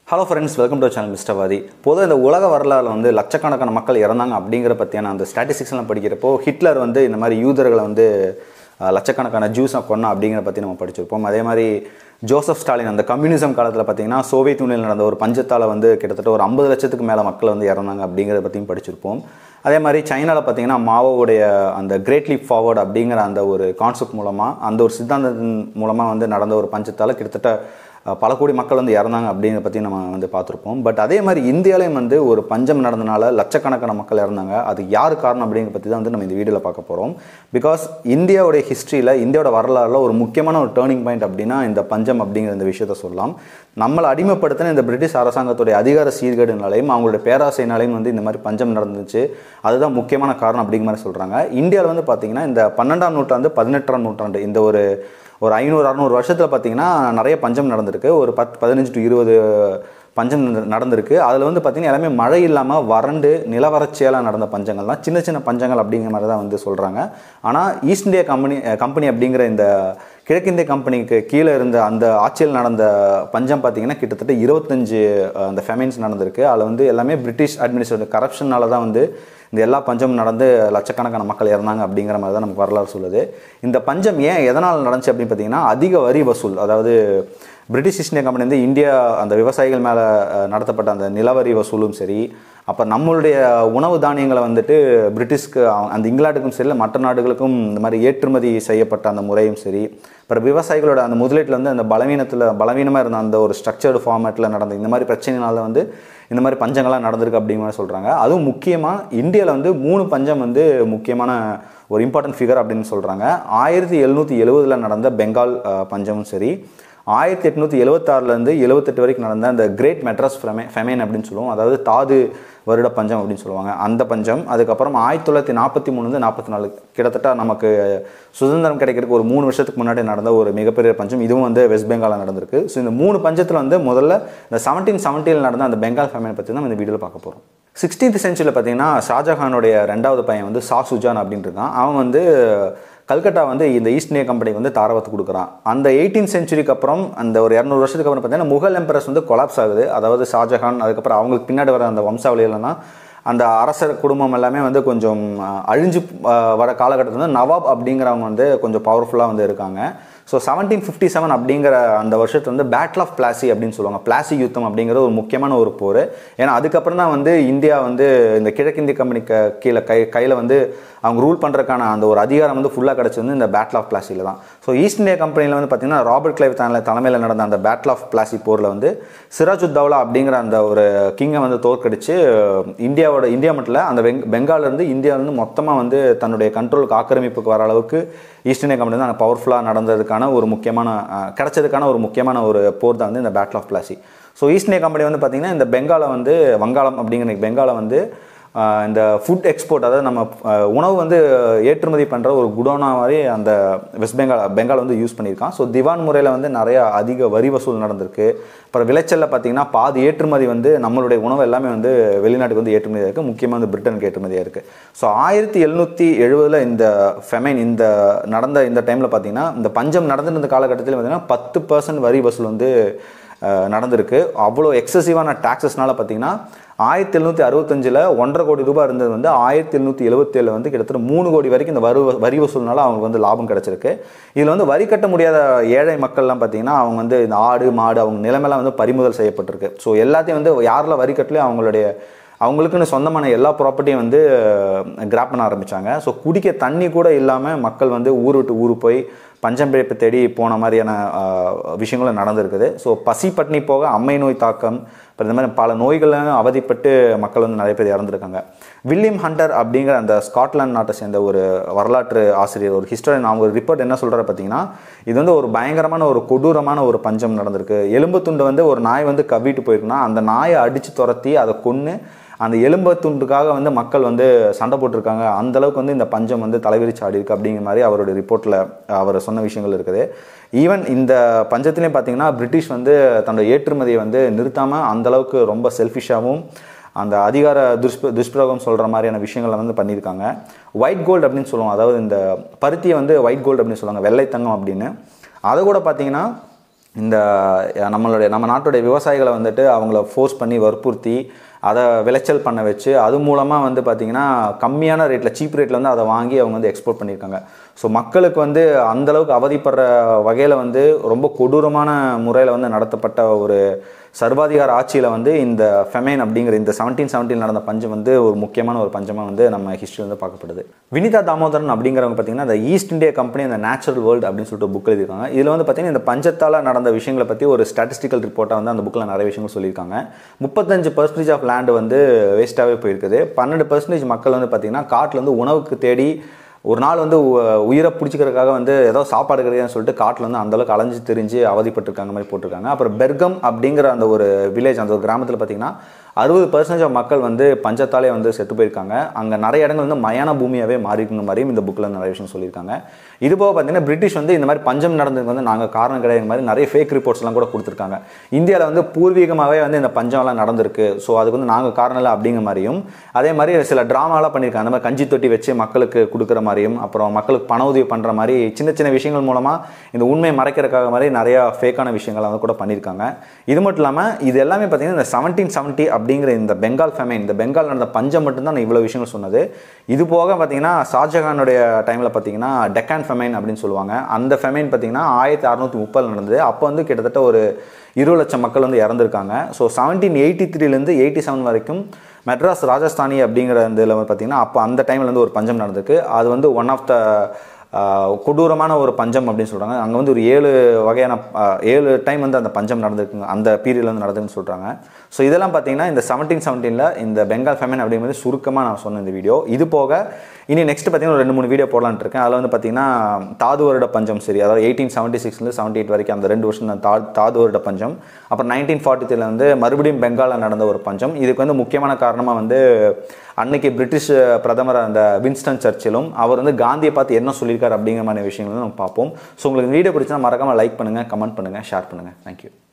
hello friends welcome to channel mister வாதி பொதுவாக இந்த உலக வரலாறுல வந்து லட்சக்கணக்கான மக்கள் இறந்தாங்க அப்படிங்கிற பற்றியான அந்த ஸ்டாட்டிஸ்டிக்ஸ்லாம் படிக்கிறப்போ ஹிட்லர் வந்து இந்த மாதிரி யூதர்களை வந்து அஹ், லட்சக்கணக்கான ஜூஸை கொன்னா அப்படிங்கிற பற்றி நம்ம படிச்சிருப்போம் அதே மாதிரி ஜோசப் ஸ்டாலின் அந்த கம்யூனிசம் காலத்தில் பார்த்தீங்கன்னா சோவியத் யூனியனில் நடந்த ஒரு பஞ்சத்தால் வந்து கிட்டத்தட்ட ஒரு ஐம்பது லட்சத்துக்கு மேலே மக்கள் வந்து இறந்தாங்க அப்படிங்கிறத பற்றியும் படிச்சிருப்போம் அதே மாதிரி சைனாவில் பார்த்தீங்கன்னா மாவோவுடைய அந்த கிரேட் லீப் ஃபார்வர்ட் அப்படிங்கிற அந்த ஒரு கான்செப்ட் மூலமாக அந்த ஒரு சித்தாந்தத்தின் மூலமாக வந்து நடந்த ஒரு பஞ்சத்தால் கிட்டத்தட்ட அஹ், பல கோடி மக்கள் வந்து இறந்தாங்க அப்படிங்கிற பற்றி நம்ம வந்து பார்த்துருப்போம் பட் அதே மாதிரி இந்தியாலையும் வந்து ஒரு பஞ்சம் நடந்தனால லட்சக்கணக்கான மக்கள் இறந்தாங்க அது யார் காரணம் அப்படிங்கிற பற்றி தான் வந்து நம்ம இந்த வீடியோவில் பார்க்க போகிறோம் பிகாஸ் இந்தியாவுடைய ஹிஸ்ட்ரியில் இந்தியாவோட வரலாறுல ஒரு முக்கியமான ஒரு டேர்னிங் பாயிண்ட் அப்படின்னா இந்த பஞ்சம் அப்படிங்கிற இந்த விஷயத்த சொல்லலாம் நம்மளை அடிமைப்படுத்தின இந்த பிரிட்டிஷ் அரசாங்கத்துடைய அதிகார சீர்கேடுனாலையும் அவங்களுடைய பேராசைனாலையும் வந்து இந்த மாதிரி பஞ்சம் நடந்துச்சு அதுதான் முக்கியமான காரணம் அப்படிங்கிற மாதிரி சொல்கிறாங்க இந்தியாவில் வந்து பார்த்தீங்கன்னா இந்த பன்னெண்டாம் நூற்றாண்டு பதினெட்டாம் நூற்றாண்டு இந்த ஒரு ஒரு ஐநூறு அறநூறு வருஷத்தில் பார்த்தீங்கன்னா நிறைய பஞ்சம் நடந்திருக்கு ஒரு பத்து பதினஞ்சு டு இருபது பஞ்சம் நட- நடந்திருக்கு அதில் வந்து பார்த்திங்கன்னா எல்லாமே மழை இல்லாமல் வறண்டு நிலவறட்சியால் நடந்த பஞ்சங்கள் தான் சின்ன சின்ன பஞ்சங்கள் அப்படிங்கிற மாதிரி தான் வந்து சொல்கிறாங்க ஆனால் ஈஸ்ட் இந்தியா கம்பெனி கம்பெனி அப்படிங்கிற இந்த கிழக்கிந்திய கம்பெனிக்கு கீழே இருந்த அந்த ஆட்சியில் நடந்த பஞ்சம் பார்த்திங்கன்னா கிட்டத்தட்ட இருபத்தஞ்சு அஹ், அந்த ஃபெமின்ஸ் நடந்திருக்கு அதில் வந்து எல்லாமே பிரிட்டிஷ் அட்மினிஸ்ட்ரேட்டிவ் கரப்ஷனால தான் வந்து இந்த எல்லா பஞ்சமும் நடந்து லட்சக்கணக்கான மக்கள் இறந்தாங்க அப்படிங்கிற மாதிரி தான் நமக்கு வரலாறு சொல்லுது இந்த பஞ்சம் ஏன் எதனால் நடந்துச்சு அப்படின்னு பார்த்தீங்கன்னா அதிக வரி வசூல் அதாவது பிரிட்டிஷ் ஈஸ்ட் இந்தியா கம்பெனி வந்து இந்தியா அந்த விவசாயிகள் மேலே நடத்தப்பட்ட அந்த நிலவரி வசூலும் சரி அப்போ நம்மளுடைய உணவு தானியங்களை வந்துட்டு பிரிட்டிஷ்க்கு அவ- அந்த இங்கிலாந்துக்கும் சரி இல்லை மற்ற நாடுகளுக்கும் இந்த மாதிரி ஏற்றுமதி செய்யப்பட்ட அந்த முறையும் சரி அப்புறம் விவசாயிகளோட அந்த முதலீட்டில் வந்து அந்த பலவீனத்தில் பலவீனமாக இருந்த அந்த ஒரு ஸ்ட்ரக்சர்டு ஃபார்மேட்டில் நடந்த இந்த மாதிரி பிரச்சனைனால வந்து இந்த மாதிரி பஞ்சங்கள்லாம் நடந்திருக்கு அப்படிங்கிற மாதிரி சொல்கிறாங்க அதுவும் முக்கியமாக இந்தியாவில் வந்து மூணு பஞ்சம் வந்து முக்கியமான ஒரு இம்பார்ட்டன்ட் ஃபிகர் அப்படின்னு சொல்கிறாங்க ஆயிரத்தி எழுநூற்றி எழுபதில் நடந்த பெங்கால் அஹ், பஞ்சமும் சரி ஆயிரத்தி எட்நூற்றி எழுபத்தாறுலேருந்து எழுபத்தெட்டு வரைக்கும் நடந்த அந்த கிரேட் மெட்ராஸ் ஃபெமே ஃபெமைன் அப்படின்னு சொல்லுவோம் அதாவது தாது வருட பஞ்சம் அப்படின்னு சொல்லுவாங்க அந்த பஞ்சம் அதுக்கப்புறம் ஆயிரத்தி தொள்ளாயிரத்தி நாற்பத்தி மூணுலேருந்து நாற்பத்தி நாலு கிட்டத்தட்ட நமக்கு சுதந்திரம் கிடைக்கிறதுக்கு ஒரு மூணு வருஷத்துக்கு முன்னாடி நடந்த ஒரு மிகப்பெரிய பஞ்சம் இதுவும் வந்து வெஸ்ட் பெங்காலில் நடந்திருக்கு ஸோ இந்த மூணு பஞ்சத்தில் வந்து முதல்ல இந்த செவன்டீன் செவன்ட்டியில் நடந்த அந்த பெங்கால் ஃபெமைன் பற்றி தான் இந்த வீடியோவில் பார்க்க போகிறோம் சிக்ஸ்டீன்த் சென்ச்சுரியில் பார்த்தீங்கன்னா ஷாஜஹானுடைய ரெண்டாவது பையன் வந்து ஷா சுஜான் அப்படின்ட்டு இருக்கான் அவன் வந்து கல்கட்டா வந்து இந்த ஈஸ்ட் இந்தியா கம்பெனிக்கு வந்து தாரவத்து கொடுக்குறான் அந்த எயிட்டீன் சென்ச்சுரிக்கு அப்புறம் அந்த ஒரு இரநூறு வருஷத்துக்கு அப்புறம் பார்த்தீங்கன்னா முகல் எம்பரஸ் வந்து கொலாப்ஸ் ஆகுது அதாவது ஷாஜஹான் அதுக்கப்புறம் அவங்களுக்கு பின்னாடி வர அந்த வம்சாவளியில தான் அந்த அரசர் குடும்பம் எல்லாமே வந்து கொஞ்சம் அஹ், அழிஞ்சு அஹ், வர காலகட்டத்தில் வந்து நவாப் அப்படிங்கிறவங்க வந்து கொஞ்சம் பவர்ஃபுல்லாக வந்து இருக்காங்க ஸோ செவன்டீன் ஃபிஃப்டி செவன் அப்படிங்கிற அந்த வருஷத்துல வந்து பேட்டில் ஆஃப் பிளாசி அப்படின்னு சொல்லுவாங்க பிளாசி யுத்தம் அப்படிங்கிற ஒரு முக்கியமான ஒரு போர் ஏன்னா அதுக்கப்புறம் தான் வந்து இந்தியா வந்து இந்த கிழக்கிந்திய கம்பெனி க கீழே கை கையில் வந்து அவங்க ரூல் பண்ணுறதுக்கான அந்த ஒரு அதிகாரம் வந்து ஃபுல்லாக கிடச்சி வந்து இந்த பேட்டில் ஆஃப் பிளாசியில் தான் ஸோ ஈஸ்ட் இந்தியா கம்பெனியில் வந்து பார்த்தீங்கன்னா ராபர்ட் கிளைவ் தலை தலைமையில் நடந்த அந்த பேட்டில் ஆஃப் பிளாசி போரில் வந்து சிராஜுத்தௌலா அப்படிங்கிற அந்த ஒரு கிங்கை வந்து தோற்கடிச்சு இந்தியாவோட இந்தியா மட்டும் இல்லை அந்த பெங் பெங்கால்லேருந்து இந்தியா வந்து மொத்தமாக வந்து தன்னுடைய கண்ட்ரோலுக்கு ஆக்கிரமிப்புக்கு வர அளவுக்கு ஈஸ்ட் இந்தியா கம்பெனி தான் பவர்ஃபுல்லாக நடந்ததுக்கான ஒரு முக்கியமான அஹ், கிடைச்சதுக்கான ஒரு முக்கியமான ஒரு போர் தான் வந்து இந்த battle of Plassey so East India company வந்து பார்த்திங்கன்னா இந்த பெங்காலை வந்து வங்காளம் அப்படிங்கிற பெங்காலை வந்து ஆஹ் இந்த ஃபுட் எக்ஸ்போர்ட் அதாவது நம்ம ஆஹ் உணவு வந்து ஏற்றுமதி பண்ணுற ஒரு குடோனா மாதிரி அந்த வெஸ்ட் பெங்கால் பெங்கால் வந்து யூஸ் பண்ணியிருக்கான் ஸோ திவான் முறையில் வந்து நிறைய அதிக வரி வசூல் நடந்திருக்கு அப்புறம் விளைச்சலில் பார்த்தீங்கன்னா பாதி ஏற்றுமதி வந்து நம்மளுடைய உணவு எல்லாமே வந்து வெளிநாட்டுக்கு வந்து ஏற்றுமதியாக இருக்குது முக்கியமாக வந்து பிரிட்டனுக்கு ஏற்றுமதியாக இருக்குது ஸோ ஆயிரத்தி எழுநூற்றி எழுபதில் இந்த ஃபெமைன் இந்த நடந்த இந்த டைமில் பார்த்தீங்கன்னா இந்த பஞ்சம் நடந்துட்டு இருந்த காலகட்டத்தில் பார்த்தீங்கன்னா பத்து பர்சன்ட் வரி வசூல் வந்து அஹ், நடந்திருக்கு அவ்வளோ எக்ஸசிவான டாக்ஸஸ்னால பார்த்தீங்கன்னா ஆயிரத்தி எழுநூற்றி அறுபத்தஞ்சில் ஒன்றரை கோடி ரூபாய் இருந்தது வந்து ஆயிரத்தி எழுநூற்றி எழுபத்தேழில் வந்து கிட்டத்தட்ட மூணு கோடி வரைக்கும் இந்த வரு வரி வசூல்னால அவங்களுக்கு வந்து லாபம் கிடச்சிருக்கு இதில் வந்து வரி கட்ட முடியாத ஏழை மக்கள்லாம் பார்த்தீங்கன்னா அவங்க வந்து இந்த ஆடு மாடு அவங்க நிலைமைலாம் வந்து பறிமுதல் செய்யப்பட்டிருக்கு ஸோ எல்லாத்தையும் வந்து யாரெல்லாம் வரி கட்டலையோ அவங்களுடைய அவங்களுக்குன்னு சொந்தமான எல்லா ப்ராப்பர்ட்டியும் வந்து கிராப் பண்ண ஆரம்பித்தாங்க ஸோ குடிக்க தண்ணி கூட இல்லாமல் மக்கள் வந்து ஊர் விட்டு ஊர் போய் பஞ்சம் பிழைப்பு தேடி போன மாதிரியான ஆஹ், விஷயங்களும் நடந்திருக்குது ஸோ பசி பட்டினி போக அம்மை நோய் தாக்கம் அப்புறம் இந்த மாதிரி பல நோய்களும் அவதிப்பட்டு மக்கள் வந்து நிறைய பேர் இறந்துருக்காங்க வில்லியம் ஹண்டர் அப்படிங்கிற அந்த ஸ்காட்லாந்து நாட்டை சேர்ந்த ஒரு வரலாற்று ஆசிரியர் ஒரு ஹிஸ்டரியன் அவங்க ஒரு ரிப்போர்ட் என்ன சொல்கிறாரு பார்த்தீங்கன்னா இது வந்து ஒரு பயங்கரமான ஒரு கொடூரமான ஒரு பஞ்சம் நடந்திருக்கு எலும்பு துண்டு வந்து ஒரு நாய் வந்து கவ்விட்டு போயிருக்குன்னா அந்த நாயை அடித்து துரத்தி அதை கொன்று அந்த எலும்பு துண்டுக்காக வந்து மக்கள் வந்து சண்டை போட்டிருக்காங்க அந்த அளவுக்கு வந்து இந்த பஞ்சம் வந்து தலைவிரிச்சு ஆடி இருக்கு அப்படிங்கிற மாதிரி அவருடைய ரிப்போர்ட்டில் அவர் சொன்ன விஷயங்கள் இருக்குது ஈவன் இந்த பஞ்சத்துலேயும் பார்த்தீங்கன்னா பிரிட்டிஷ் வந்து தன்னோட ஏற்றுமதியை வந்து நிறுத்தாமல் அந்த அளவுக்கு ரொம்ப செல்ஃபிஷாகவும் அந்த அதிகார துஷ்ப துஷ்பிரயோகம் சொல்கிற மாதிரியான விஷயங்களை வந்து பண்ணியிருக்காங்க ஒயிட் கோல்டு அப்படின்னு சொல்லுவோம் அதாவது இந்த பருத்தியை வந்து ஒயிட் கோல்டு அப்படின்னு சொல்லுவாங்க வெள்ளை தங்கம் அப்படின்னு அதை கூட பார்த்தீங்கன்னா இந்த அஹ், நம்மளுடைய நம்ம நாட்டுடைய விவசாயிகளை வந்துட்டு அவங்கள ஃபோர்ஸ் பண்ணி வற்புறுத்தி அதை விளைச்சல் பண்ண வச்சு அது மூலமாக வந்து பார்த்திங்கன்னா கம்மியான ரேட்டில் சீப் ரேட்டில் வந்து அதை வாங்கி அவங்க வந்து எக்ஸ்போர்ட் பண்ணியிருக்காங்க ஸோ மக்களுக்கு வந்து அந்தளவுக்கு அவதிப்படுற வகையில் வந்து ரொம்ப கொடூரமான முறையில் வந்து நடத்தப்பட்ட ஒரு சர்வாதிகார ஆட்சியில் வந்து இந்த ஃபெமைன் அப்படிங்கிற இந்த செவன்டீன் செவன்டீன் நடந்த பஞ்சம் வந்து ஒரு முக்கியமான ஒரு பஞ்சமாக வந்து நம்ம ஹிஸ்ட்ரி வந்து பார்க்கப்படுது வினிதா தாமோதரன் அப்படிங்கிறவங்க பார்த்தீங்கன்னா இந்த ஈஸ்ட் இந்தியா கம்பெனி அந்த நேச்சுரல் வேர்ல்டு அப்படின்னு சொல்லிட்டு புக் எழுதியிருக்காங்க இதில் வந்து பார்த்தீங்கன்னா இந்த பஞ்சத்தால் நடந்த விஷயங்களை பற்றி ஒரு ஸ்டாட்டிஸ்டிக்கல் ரிப்போர்ட்டாக வந்து அந்த புக்கில் நிறைய விஷயங்கள் சொல்லியிருக்காங்க முப்பத்தஞ்சு பர்சன்டேஜ் ஆஃப் லேண்டு வந்து வேஸ்ட்டாகவே போயிருக்குது பன்னெண்டு பர்சன்டேஜ் மக்கள் வந்து பார்த்தீங்கன்னா காட்டில் வந்து உணவுக்கு தேடி ஒரு நாள் வந்து உ- உயிரை பிடிச்சிக்கிறதுக்காக வந்து ஏதோ சாப்பாடு கிடையாதுன்னு சொல்லிட்டு காட்டில் வந்து அந்தளவுக்கு அலைஞ்சு திரிஞ்சு அவதிப்பட்டிருக்காங்க மாதிரி போட்டிருக்காங்க அப்புறம் பெர்கம் அப்படிங்கிற அந்த ஒரு வில்லேஜ் அந்த ஒரு கிராமத்தில் பார்த்தீங்கன்னா அறுபது பர்சன்டேஜ் ஆஃப் மக்கள் வந்து பஞ்சத்தாலே வந்து செத்து போயிருக்காங்க அங்கே நிறைய இடங்கள் வந்து மயான பூமியாகவே மாறி இருக்குங்க மாதிரியும் இந்த புக்கில் நிறைய விஷயம் சொல்லியிருக்காங்க இது போக பார்த்தீங்கன்னா பிரிட்டிஷ் வந்து இந்த மாதிரி பஞ்சம் நடந்ததுக்கு வந்து நாங்கள் காரணம் கிடையாது மாதிரி நிறைய ஃபேக் ரிப்போர்ட்ஸ்லாம் கூட கொடுத்துருக்காங்க இந்தியாவில் வந்து பூர்வீகமாகவே வந்து இந்த பஞ்சம்லாம் நடந்திருக்கு ஸோ அதுக்கு வந்து நாங்கள் காரணம் இல்லை அப்படிங்கிற மாதிரியும் அதே மாதிரி சில ட்ராமாலாம் பண்ணியிருக்காங்க அந்த மாதிரி கஞ்சி தொட்டி வச்சு மக்களுக்கு கொடுக்குற மாதிரியும் அப்புறம் மக்களுக்கு பண உதவி பண்ணுற மாதிரி சின்ன சின்ன விஷயங்கள் மூலமாக இந்த உண்மையை மறைக்கிறதுக்காக மாதிரி நிறையா ஃபேக்கான விஷயங்கள் வந்து கூட பண்ணியிருக்காங்க இது மட்டும் இல்லாமல் இது எல்லாமே பார்த்தீங்கன்னா இந்த செவன்டீன் செவன்ட்டி அப்படிங்கிற இந்த பெங்கால் ஃபெமைன் இந்த பெங்கால் நடந்த பஞ்சம் மட்டும்தான் நான் இவ்வளோ விஷயங்கள் சொன்னது இது போக பார்த்தீங்கன்னா ஷாஜஹானுடைய டைமில் பார்த்தீங்கன்னா டெக்கான் ஃபெமைன் அப்படின்னு சொல்லுவாங்க அந்த ஃபெமைன் பார்த்தீங்கன்னா ஆயிரத்தி அறநூற்றி முப்பதில் நடந்தது அப்போ வந்து கிட்டத்தட்ட ஒரு இருபது லட்சம் மக்கள் வந்து இறந்துருக்காங்க ஸோ செவன்டீன் எயிட்டி த்ரீலேருந்து எயிட்டி செவன் வரைக்கும் மெட்ராஸ் ராஜஸ்தானி அப்படிங்கிற இந்த இதில் பார்த்தீங்கன்னா அப்போ அந்த டைமில் வந்து ஒரு பஞ்சம் நடந்திருக்கு அது வந்து ஒன் ஆஃப் த கொடூரமான ஒரு பஞ்சம் அப்படின்னு சொல்கிறாங்க அங்கே வந்து ஒரு ஏழு வகையான ஆஹ், ஏழு டைம் வந்து அந்த பஞ்சம் நடந்திருக்குங்க அந்த பீரியடில் வந்து நடந்துன்னு சொல்கிறாங்க ஸோ இதெல்லாம் பார்த்தீங்கன்னா இந்த செவன்டீன் செவன்டீனில் இந்த பெங்கால் ஃபெமன் அப்படிங்கிறது சுருக்கமாக நான் சொன்ன இந்த வீடியோ இது போக இனி நெக்ஸ்ட் பார்த்தீங்கன்னா ஒரு ரெண்டு மூணு வீடியோ போடலான்ட்டு இருக்கேன் அதில் வந்து பார்த்தீங்கன்னா தாது வருட பஞ்சம் சரி அதாவது எயிட்டீன் செவன்ட்டி சிக்ஸ்லேருந்து செவன்ட்டி எயிட் வரைக்கும் அந்த ரெண்டு வருஷம் தான் தா தாது வருட பஞ்சம் அப்புறம் நைன்டீன் ஃபார்ட்டி த்ரீல வந்து மறுபடியும் பெங்காலில் நடந்த ஒரு பஞ்சம் இதுக்கு வந்து முக்கியமான காரணமாக வந்து அன்னைக்கு பிரிட்டிஷ் பிரதமர் அந்த வின்ஸ்டன் சர்ச்சிலும் அவர் வந்து காந்தியை பார்த்து என்ன சொல்லியிருக்காரு அப்படிங்கிற மாதிரி விஷயங்கள் வந்து நம்ம பார்ப்போம் ஸோ உங்களுக்கு இந்த வீடியோ பிடிச்சா மறக்காமல் லைக் பண்ணுங்கள் கமெண்ட் பண்ணுங்கள் ஷேர் பண்ணுங்கள் தேங்க்யூ